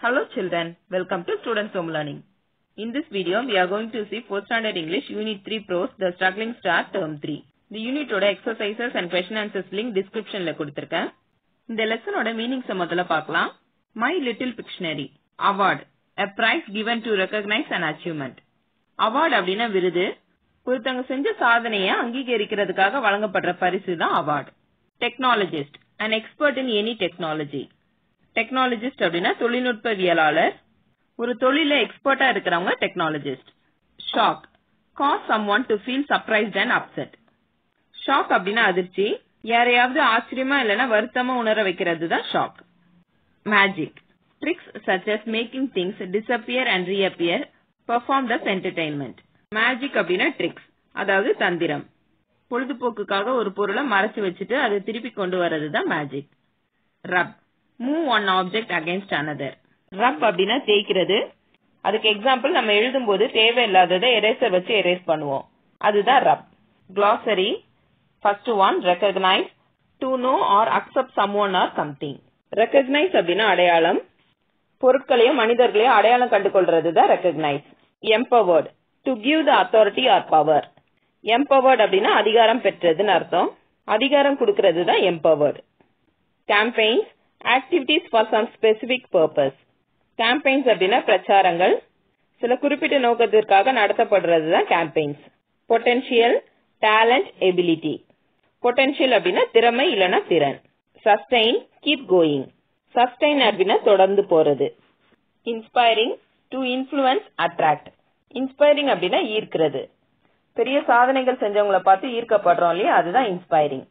Hello children, welcome to Students Home Learning. In this video, we are going to see 4th Standard English Unit 3 Pros, The Struggling Star Term 3. இந்த யூனிட்டோட exercises and question answers link descriptionல கொடுத்திருக்கேன். இந்த லெசனோட meanings முதல்ல பார்க்கலாம். My Little Pictionary Award A prize given to recognize an achievement. Award அப்படின்னா விருது ஒருத்தவங்க செஞ்ச சாதனையை அங்கீகரிக்கிறதுக்காக வழங்கப்படுற பரிசு தான் award technologist an expert in any technology technologist அப்படின்னா தொழில்நுட்பவியலாளர் ஒரு தொழில எக்ஸ்பர்ட்டா இருக்கிறவங்க technologist shock cause someone to feel surprised and upset shock அப்படின்னா அதிர்ச்சி யாரையாவது ஆச்சரியமா இல்லைன்னா வருத்தமா உணர வைக்கிறது தான் shock magic tricks such as making things disappear and reappear performed as entertainment magic அப்படின்னா ட்ரிக்ஸ் அதாவது தந்திரம் பொழுதுபோக்குக்காக ஒரு பொருளை மறைச்சு வச்சுட்டு அதை திருப்பி கொண்டு வர்றது தான் magic rub move one object against another rub அப்படின்னா தேய்க்கிறது அதுக்கு எக்ஸாம்பிள் நம்ம எழுதும்போது தேவையில்லாததை எரேசர் வச்சு எரேஸ் பண்ணுவோம் அதுதான் rub glossary first one recognise to know or accept someone or something recognise அப்படின்னா அடையாளம் பொருட்களையும் மனிதர்களையும் அடையாளம் கண்டு கொள்றது தான் recognise empowered to give the authority or power empowered அப்படின்னா அதிகாரம் பெற்றதுன்னு அர்த்தம் அதிகாரம் கொடுக்கறது தான் empowered campaigns activities for some specific purpose campaigns அப்படின்னா பிரச்சாரங்கள் சில குறிப்பிட்ட நோக்கத்திற்காக நடத்தப்படுறது தான் campaigns potential talent ability potential அப்படின்னா திறமை இல்லைன்னா திறன் சஸ்டைன் கீப் கோயிங் சஸ்டைன் அப்படின்னா தொடர்ந்து போறது inspiring to influence attract inspiring அப்படின்னா ஈர்க்கிறது பெரிய சாதனைகள் செஞ்சவங்கள பார்த்து ஈர்க்கப்படுறோம் இல்லையா அதுதான் inspiring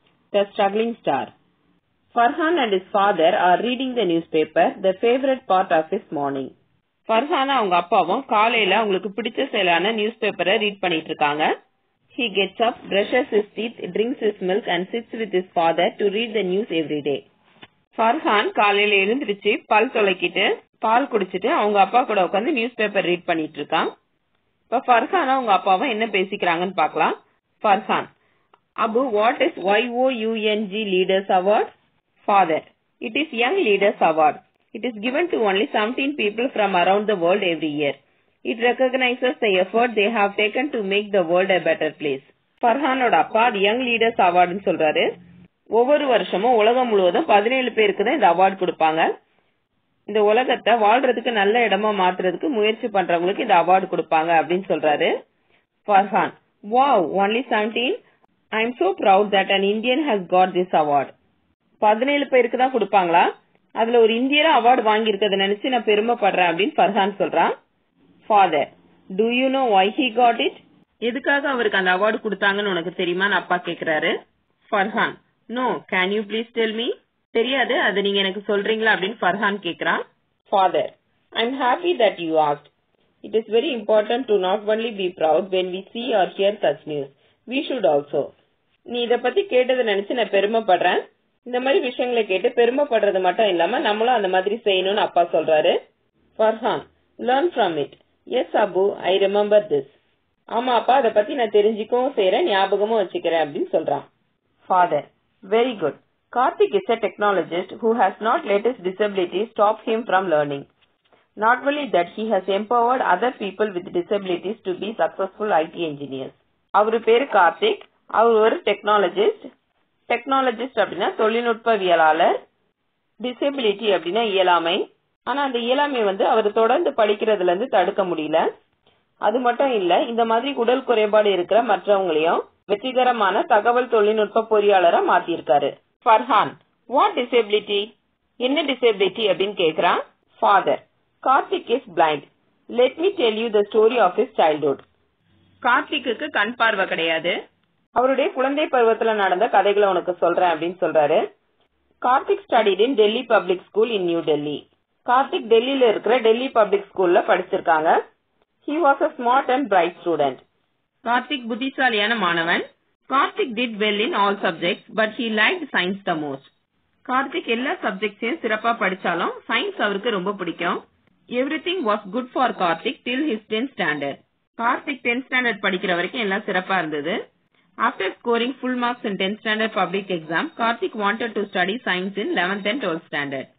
the struggling star Farhan and his father are reading the newspaper the favourite part of his morning Farhan அவங்க அப்பாவும் காலையில அவங்களுக்கு பிடிச்ச செயலான நியூஸ் பேப்பரை ரீட் பண்ணிட்டு இருக்காங்க He gets up, brushes his teeth, drinks his milk and sits with his father to read the news every day. Farhan காலையில எழுந்திருச்சு பல் துளைக்கிட்டு பால் குடிச்சிட்டு அவங்க அப்பா கூட உட்காந்து நியூஸ் பேப்பர் ரீட் பண்ணிட்டு இருக்கான் இப்ப ஃபர்ஹான் அவங்க அப்பாவும் என்ன பேசிக்கிறாங்கன்னு பார்க்கலாம் Farhan Abbu what is Y O U N G leaders award father it is young leaders award it is given to only 17 people from around the world every year. It recognizes the effort they have taken to make the world a better place. ஃபர்ஹானோட அப்பா அது young leaders அவார்டுன்னு சொல்றாரு ஒவ்வொரு வருஷமும் உலகம் முழுவதும் பதினேழு பேருக்கு தான் இந்த அவார்டு கொடுப்பாங்க இந்த உலகத்தை வாழ்றதுக்கு நல்ல இடமா மாத்துறதுக்கு முயற்சி பண்றவங்களுக்கு இந்த அவார்டு கொடுப்பாங்க அப்படின்னு சொல்றாரு Farhan wow only seventeen I am so proud that an Indian has got this award பதினேழு பேருக்கு தான் கொடுப்பாங்களா அதுல ஒரு இந்தியரா அவார்டு வாங்கி இருக்கிறத நினைச்சு நான் பெருமைப்படுறேன் அப்படின்னு ஃபர்ஹான் சொல்றான் father do you know why he got it எதுக்காக அவருக்கு அந்த அவார்டு கொடுத்தாங்கன்னு உனக்கு தெரியுமான்னு அப்பா கேக்குறாரு Farhan no can you please tell me தெரியாது அது நீங்க எனக்கு சொல்றீங்களா அப்படின்னு ஃபர்ஹான் கேக்குறான் father I am happy that you asked it is very important to not only be proud when we see or hear such news we should also நீ இத பத்தி கேட்டதை நினைச்சு நான் பெருமைப்படுறேன் இந்த மாதிரி விஷயங்களை கேட்டு பெருமைப்படுறது மட்டும் இல்லாம நம்மளும் அந்த மாதிரி செய்யணும்னு அப்பா சொல்றாரு Farhan learn from it yes Abbu I remember this ஆமா அப்பா அதை பத்தி நான் தெரிஞ்சுக்கவும் செய்யறேன் ஞாபகமும் வச்சுக்கிறேன் அப்படின்னு சொல்றான் father very good Karthik is a technologist who has not let his disability stop him from learning. Not only that, he has empowered other people with disabilities to be successful IT engineers. அவரு பேரு கார்த்திக் அவர் ஒரு technologist technologist அப்படின்னா தொழில்நுட்பவியலாளர் disability அப்படின்னா இயலாமை ஆனா அந்த இயலாமை வந்து அவர் தொடர்ந்து படிக்கிறதுல இருந்து தடுக்க முடியல அது மட்டும் இல்ல இந்த மாதிரி உடல் குறைபாடு இருக்கிற மற்றவங்களையும் வெற்றிகரமான தகவல் தொழில்நுட்ப பொறியாளரா மாத்திருக்காரு ஃபர்ஹான் வாட் டிசபிலிட்டி என்ன டிசபிலிட்டி அப்படின்னு கேக்குறான் father Karthik is blind let me tell you the story of his childhood கார்த்திக்கு கண் பார்வை கிடையாது அவருடைய குழந்தை பருவத்துல நடந்த கதைகளை உனக்கு சொல்றேன் அப்படின்னு சொல்றாரு Karthik studied in Delhi Public School in New Delhi Karthik டெல்லியில இருக்கிற டெல்லி பப்ளிக் ஸ்கூல்ல படிச்சிருக்காங்க he was a smart and bright student Karthik புத்திசாலியான மாணவன் Karthik did well in all subjects but he like science the most Karthik எல்லா சப்ஜெக்ட்ஸையும் சிறப்பா படிச்சாலும் சயின்ஸ் அவருக்கு ரொம்ப பிடிக்கும் everything was good for Karthik till his tenth standard Karthik tenth standard படிக்கிற வரைக்கும் எல்லாம் சிறப்பா இருந்தது after scoring full marks in tenth standard public exam Karthik wanted to study science in eleventh and twelfth standard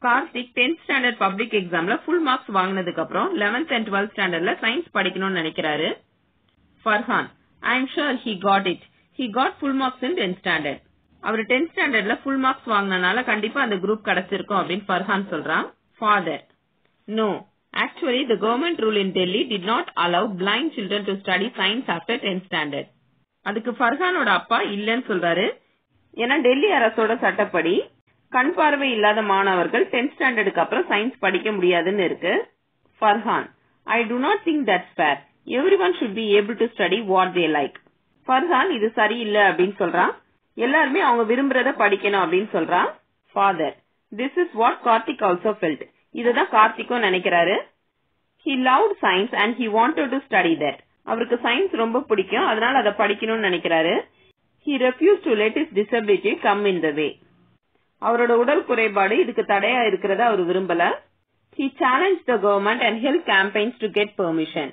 Karthik 10th standard public எக்ஸாம்ல full marks வாங்கினதுக்கு அப்புறம் 11th and 12th ஸ்டாண்டர்ட்ல science படிக்கணும்னு நினைக்கிறாரு Farhan I am sure he got it he got full marks in 10th standard அவர் 10th ஸ்டாண்டர்ட்ல full marks வாங்கினனால கண்டிப்பா அந்த குரூப் கிடைச்சிருக்கும் அப்படின்னு ஃபர்ஹான் சொல்றான் father no actually the government rule in Delhi did not allow blind children to study science after 10th standard அதுக்கு ஃபர்ஹானோட அப்பா இல்லன்னு சொல்றாரு ஏன்னா டெல்லி அரசோட சட்டப்படி கண் பார்வை இல்லாத மாணவர்கள் 10th ஸ்டாண்டர்டுக்கு அப்புறம் சயின்ஸ் படிக்க முடியாதுன்னு இருக்கு Farhan I do not think that's fair everyone should be able to study what they like Farhan இது சரியில்லை அப்படின்னு சொல்றான் எல்லாருமே அவங்க விரும்புறத படிக்கணும் அப்படின்னு சொல்றான் father this is what Karthik also felt இதுதான் கார்த்திக்கும் நினைக்கிறாரு he loved science and he wanted to study that அவருக்கு சயின்ஸ் ரொம்ப பிடிக்கும் அதனால அதை படிக்கணும்னு நினைக்கிறாரு he refuse to let his disability come in the way அவரோட உடல் குறைபாடு இதுக்கு தடையா இருக்கிறத அவர் விரும்பல he challenge the government and help campaigns to get permission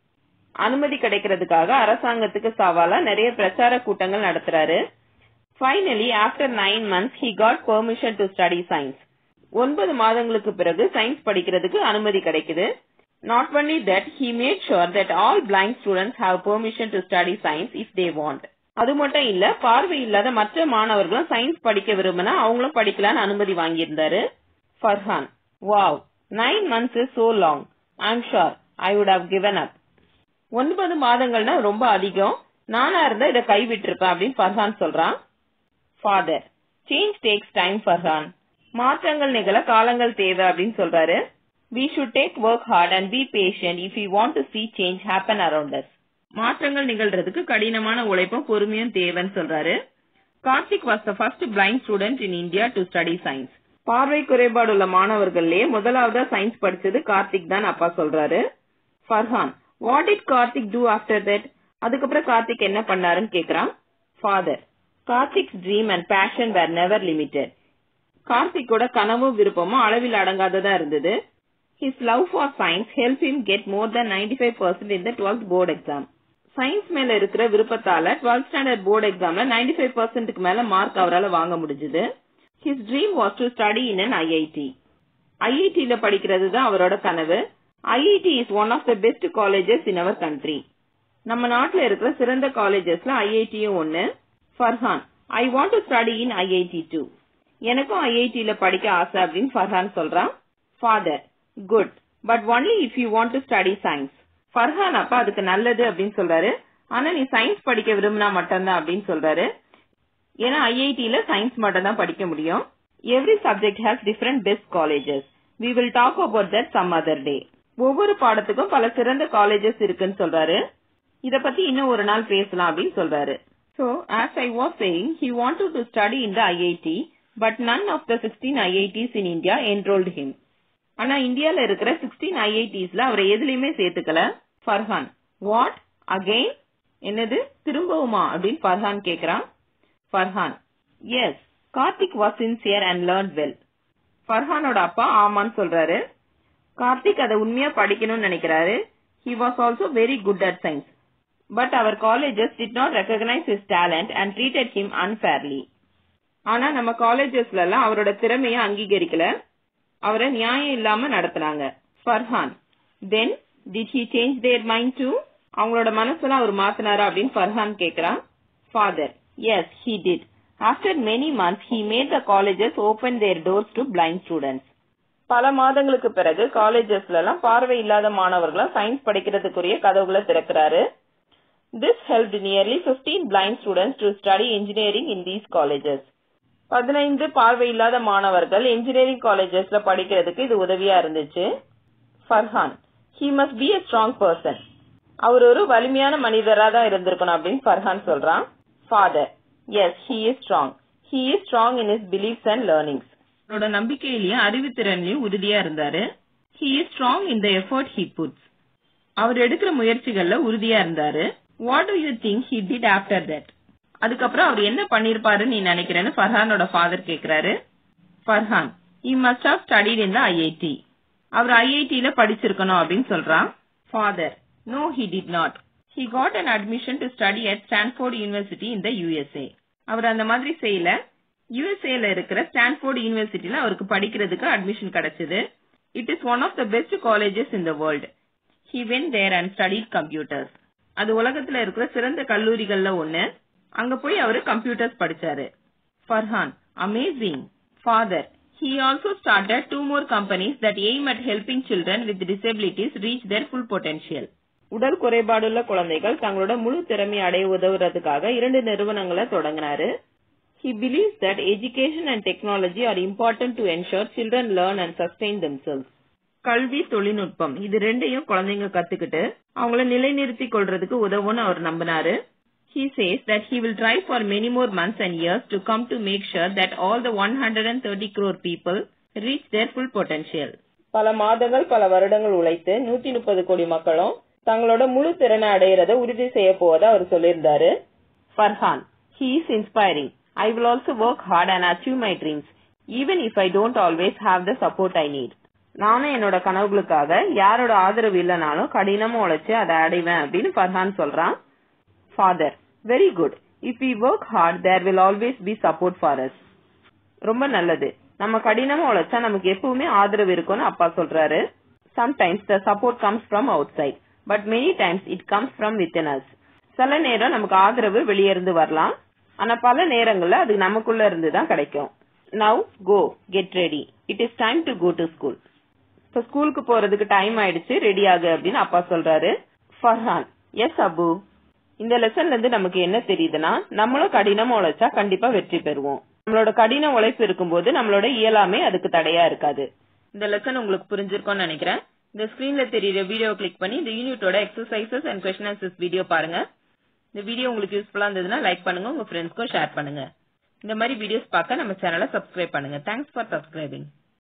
அனுமதி கிடைக்கிறதுக்காக அரசாங்கத்துக்கு சவாலா நிறைய பிரச்சார கூட்டங்கள் நடத்துறாரு finally after nine months he got permission to study science ஒன்பது மாதங்களுக்கு பிறகு சயின்ஸ் படிக்கிறதுக்கு அனுமதி கிடைக்குது not only that he made sure that all blind students have permission to study science if they want அது மட்டும் இல்ல பார்வை இல்லாத மற்ற மாணவர்களும் சயின்ஸ் படிக்க விரும்பினா அவங்களும் படிக்கலாம்னு அனுமதி வாங்கியிருந்தாரு Farhan wow nine months is so long I'm sure I would have given up ஒன்பது மாதங்கள்னா ரொம்ப அதிகம் நானா இருந்தா இதை கைவிட்டிருப்பேன் அப்படின்னு ஃபர்ஹான் சொல்றான் father change takes time Farhan மாற்றங்கள் நிகழ காலங்கள் தேவை அப்படின்னு சொல்றாரு we should take work hard and be patient if you want to see change happen around us மாற்றங்கள் நிகழ்றதுக்கு கடினமான உழைப்பும் பொறுமையும் தேவைன்னு சொல்றாரு Karthik was the first blind student in India to study science பார்வை குறைபாடு உள்ள மாணவர்கள்லயே முதலாவதா சயின்ஸ் படிச்சது கார்த்திக் தான் அப்பா சொல்றாரு Farhan what did Karthik do after that அதுக்கப்புறம் கார்த்திக் என்ன பண்ணாருன்னு கேக்குறான் father Karthik's dream and passion were never limited கார்த்திக்கோட கனவும் விருப்பமும் அளவில் அடங்காததா இருந்தது his love for science help him get more than ninety five percent in the twelfth board exam science மேல இருக்கிற விருப்பத்தால டுவெல்த் ஸ்டாண்டர்ட் போர்டு எக்ஸாம்ல நைன்டி ஃபைவ் பர்சன்ட்டுக்கு மேல மார்க் அவரால் வாங்க முடிஞ்சது his dream was to study in an IIT ஐஐடியில படிக்கிறது தான் அவரோட கனவு IIT is one of the best colleges in our country நம்ம நாட்டுல இருக்கிற சிறந்த காலேஜஸ்ல ஐஐடியும் ஒன்னு Farhan I want to study in IIT too எனக்கும் ஐஐடியில படிக்க ஆசை அப்படின்னு ஃபர்ஹான் சொல்றான் father good but only if you want to study science Farhan அப்பா அதுக்கு நல்லது அப்படின்னு சொல்றாரு ஆனா நீ சயின்ஸ் படிக்க விரும்பினா மட்டும்தான் அப்படின்னு சொல்றாரு ஏன்னா ஐஐடியில சயின்ஸ் மட்டும் தான் படிக்க முடியும் every subject has different best colleges we will talk about that some other day ஒவ்வொரு பாடத்துக்கும் பல சிறந்த காலேஜஸ் இருக்குன்னு சொல்றாரு இத பத்தி இன்னும் ஒரு நாள் பேசலாம் அப்படின்னு சொல்றாரு So, as I was saying, he wanted to study in the IIT, but none of the 16 IITs in India enrolled him. ஆனா இந்தியால இருக்கிற 16 ஐஐடிஸ்ல அவரை எதுலயுமே சேர்த்துக்கல ஃபர்ஹான் வாட் அகைன் என்னது திரும்பவுமா அப்படின்னு ஃபர்ஹான் கேக்குறான் Farhan yes Karthik was sincere and learn well ஃபர்ஹானோட அப்பா ஆமான்னு சொல்றாரு கார்த்திக் அதை உண்மையா படிக்கணும்னு நினைக்கிறாரு he was also very good at science but our colleges did not recognise his talent and treated him unfairly ஆனா நம்ம காலேஜஸ்ல எல்லாம் அவரோட திறமைய அங்கீகரிக்கல அவரை நியாயம் இல்லாம நடத்துனாங்க Farhan then did he change their mind to அவங்களோட மனசெல்லாம் அவர் மாத்தினாரா அப்படின்னு ஃபர்ஹான் கேக்குறான் father yes he did after many months he made the colleges open their doors to blind students பல மாதங்களுக்கு பிறகு காலேஜஸ்ல எல்லாம் பார்வை இல்லாத மாணவர்களும் சயின்ஸ் படிக்கிறதுக்குரிய கதவுகளை திறக்கிறாரு This helped nearly 15 blind students to study engineering in these colleges. பதினைந்து பார்வை இல்லாத மாணவர்கள் இன்ஜினியரிங் காலேஜஸ்ல படிக்கிறதுக்கு இது உதவியா இருந்துச்சு Farhan he must be a strong person அவர் ஒரு வலிமையான மனிதரா தான் இருந்திருக்கணும் அப்படின்னு ஃபர்ஹான் சொல்றான் father yes he is strong he is strong in his beliefs and learnings அவரோட நம்பிக்கையிலயும் அறிவுத்திறன்லயும் உறுதியா இருந்தாரு he is strong in the effort he puts அவர் எடுக்கிற முயற்சிகள்ல உறுதியா இருந்தாரு what do you think he did after that அதுக்கப்புறம் அவர் என்ன பண்ணிருப்பாருன்னு நீ நினைக்கிறேன்னு ஃபர்ஹானோட ஃபாதர் கேக்குறாரு Farhan he must have studied in the IIT அவர் ஐஐடில படிச்சிருக்கணும் அப்படின்னு சொல்றான் father no he did not he got an admission to study at Stanford university in the USA அவர் அந்த மாதிரி செய்யல யுஎஸ்ஏல இருக்கிற ஸ்டான்ஃபோர்ட் யூனிவர்சிட்டில அவருக்கு படிக்கிறதுக்கு அட்மிஷன் கிடைச்சது it is one of the best colleges in the world he went there and studied computers அது உலகத்துல இருக்கிற சிறந்த கல்லூரிகள்ல ஒண்ணு அங்க போய் அவரு கம்ப்யூட்டர்ஸ் படிச்சாரு Farhan amazing father He also started two more companies that aim at helping children with disabilities reach their full potential. உடல் குறைபாடுள்ள குழந்தைகள் தங்களோட முழு திறமை அடைய உதவுறதுக்காக இரண்டு நிறுவனங்களை தொடங்கினாரு He believes that education and technology are important to ensure children learn and sustain themselves. கல்வி தொழில்நுட்பம் இது ரெண்டையும் குழந்தைங்க கத்துக்கிட்டு அவங்கள நிலைநிறுத்திக் கொள்றதுக்கு உதவும்னு அவர் நம்பினாரு He says that he will try for many more months and years to come to make sure that all the 130 crore people reach their full potential. பல மாதங்கள் பல வருடங்கள் உழைத்து நூத்தி முப்பது கோடி மக்களும் தங்களோட முழு திறனை அடையிறத உறுதி செய்ய போவதா அவர் சொல்லியிருந்தாரு Farhan he is inspiring i will also work hard and achieve my dreams even if i don't always have the support i need நானும் என்னோட கனவுகளுக்காக யாரோட ஆதரவு இல்லைனாலும் கடினமா உழைச்சு அதை அடைவேன் அப்படின்னு ஃபர்ஹான் சொல்றான் father very good if we work hard there will always be support for us ரொம்ப நல்லது நம்ம கடினமா உழைச்சா நமக்கு எப்பவுமே ஆதரவு இருக்கும்னு அப்பா சொல்றாரு sometimes the support comes from outside but many times it comes from within us சில நேரம் நமக்கு ஆதரவு வெளியே இருந்து வரலாம் ஆனா பல நேரங்கள்ல அது நமக்குள்ள இருந்து தான் கிடைக்கும் now go get ready it is time to go to school இப்ப ஸ்கூலுக்கு போறதுக்கு டைம் ஆயிடுச்சு ரெடி ஆகு அப்படின்னு அப்பா சொல்றாரு ஃபர்ஹான் எஸ் அபு இந்த லெசன்ல இருந்து நமக்கு என்ன தெரியுதுன்னா நம்மளும் கடினமா உழைச்சா கண்டிப்பா வெற்றி பெறுவோம் நம்மளோட கடின உழைப்பு இருக்கும்போது நம்மளோட இயலாமே அதுக்கு தடையா இருக்காது இந்த லெசன் உங்களுக்கு புரிஞ்சிருக்கும்னு நினைக்கிறேன் இந்த ஸ்கிரீன்ல தெரியுற வீடியோ கிளிக் பண்ணி இந்த யூனிட்டோட exercises and question answers video பாருங்க இந்த வீடியோ உங்களுக்கு யூஸ்ஃபுல்லா இருந்ததுன்னா லைக் பண்ணுங்க உங்க ஃப்ரெண்ட்ஸ்க்கும் ஷேர் பண்ணுங்க இந்த மாதிரி வீடியோஸ் பார்க்க நம்ம சேனலை சப்ஸ்கிரைப் பண்ணுங்க தேங்க்ஸ் ஃபார் சப்ஸ்கிரைபிங்